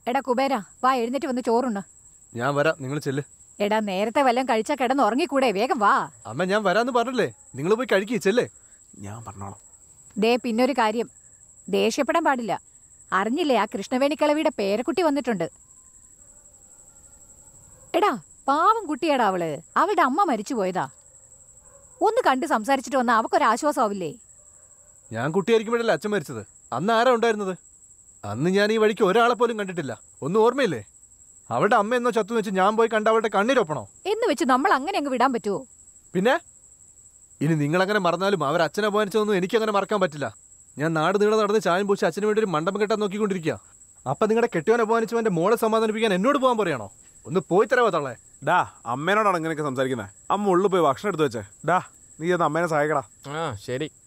എടാ കുബേര വാ എഴുന്നേറ്റ് വന്ന് ചോറുണ്ട് ഞാൻ വരാം നിങ്ങൾ ചെല്ല് എടാ നേരത്തെ വല്ലതും കഴിച്ചാ കിടന്ന് ഉറങ്ങിക്കൂടെ വേഗം വാ അമ്മ ഞാൻ വരാന്ന് പറഞ്ഞില്ലേ നിങ്ങൾ പോയി കഴിക്കേ ചെല്ലേ ഞാൻ പറഞ്ഞോളാം ദേ പിന്നൊരു കാര്യം ദേഷ്യപ്പെടാൻ പാടില്ല അറിഞ്ഞില്ലേ ആ കൃഷ്ണവേണിക്കിളവിയുടെ പേരക്കുട്ടി വന്നിട്ടുണ്ട് എടാ പാവം കുട്ടിയാടാ അവള് അവളുടെ അമ്മ മരിച്ചു പോയതാ ഒന്ന് കണ്ട് സംസാരിച്ചിട്ട് വന്ന അവക്കൊരാശ്വാസമാവില്ലേ ഞാൻ കുട്ടിയായിരിക്കുമ്പോഴല്ലേ അച്ഛൻ മരിച്ചത് അന്ന് ആരാ ഉണ്ടായിരുന്നത് അന്ന് ഞാൻ ഈ വഴിക്ക് ഒരാളെ പോലും കണ്ടിട്ടില്ല ഒന്നും ഓർമ്മയില്ലേ അവളുടെ അമ്മ എന്നോ ചത്തു വെച്ച് ഞാൻ പോയി കണ്ട അവളുടെ കണ്ണീരൊപ്പണോ എന്ന് വെച്ച് നമ്മൾ അങ്ങനെ അങ്ങ് വിടാൻ പറ്റുമോ പിന്നെ ഇനി നിങ്ങളങ്ങനെ മറന്നാലും അവർ അച്ഛനെ അപമാനിച്ചതൊന്നും എനിക്കങ്ങനെ മറക്കാൻ പറ്റില്ല ഞാൻ നാട് നീളെ നടന്ന് ചായം പൂച്ച് അച്ഛന് വേണ്ടി ഒരു മണ്ഡപം കെട്ടാൻ നോക്കിക്കൊണ്ടിരിക്കുക അപ്പൊ നിങ്ങളുടെ കെട്ടിയവൻ അപമാനിച്ചവന്റെ മോളെ സമാധാനിപ്പിക്കാൻ എന്നോട് പോകാൻ പറയണോ ഒന്ന് പോയി തരാവോ തള്ളേ ഡാ അമ്മേനോടാണ് ഇങ്ങനെയൊക്കെ സംസാരിക്കുന്നത് അമ്മ ഉള്ളു പോയി ഭക്ഷണം എടുത്തു വെച്ചേ ഡാ നീ ഒന്ന് അമ്മേനെ സഹായിക്കടാ ആ ശരി